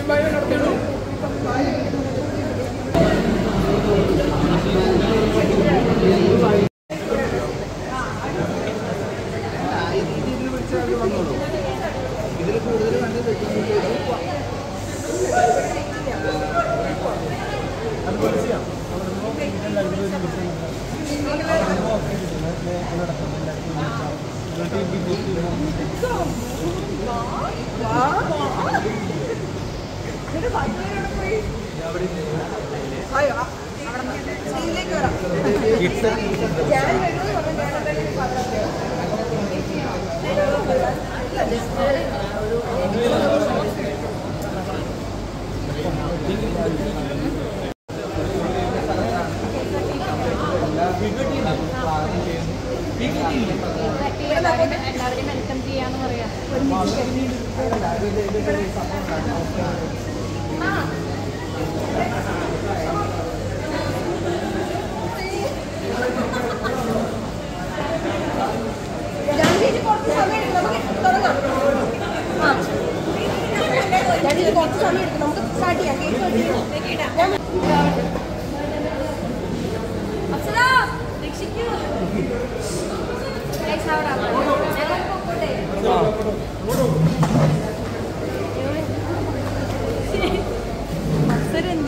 ഇതിൽ കൂടുതൽ കണ്ട് എല്ലാവരെയും എല്ലാവരെയും വെൽക്കം ചെയ്യാന്ന് പറയാം ജാൻവിക്ക് കുറച്ച് സമയം എടുക്കും നമുക്ക് തുടങ്ങാം ആ ജാൻവിക്ക് കുറച്ച് സമയം എടുക്കും നമുക്ക് സ്റ്റാർട്ട് ചെയ്യാം കേക്ക് ഞാൻ അപ്സര രക്ഷിക്കൂ Guys, അവിടെ ഞങ്ങൾ പോട്ടെ അപ്സര എന്ത്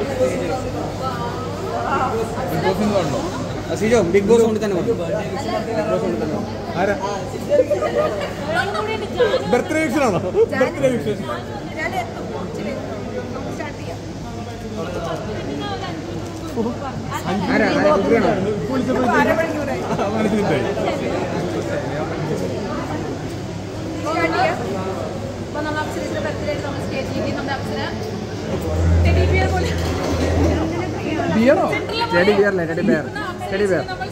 അസീജോ ബിഗ് ബോസ് കൊണ്ട് തന്നെ വന്നു. ആരാ ബർത്ത്ഡേ വിഷനാണോ ബർത്ത്ഡേ വിഷൻ ഞാൻ എത്തും ഇച്ചിരി നമുക്ക് സ്റ്റാർട്ട് ചെയ്യാം ആരാ ആരാ കുട്ടിയാണോ ഇപ്പൊ അരമണിക്കൂറായി മനസ്സിലായി സ്റ്റാർട്ട് ചെയ്യാം അപ്പൊ നമ്മൾ അപ്സരയുടെ ബർത്ത്ഡേ നമ്മൾ സ്റ്റേജിലേക്ക് നമ്മുടെ അപ്സര ടെഡി ബിയർ പോലെ ബിയറോ ടെഡി ബിയർ അല്ലേ ടെഡി ബിയർ ടെഡി ബിയർ നമ്മൾ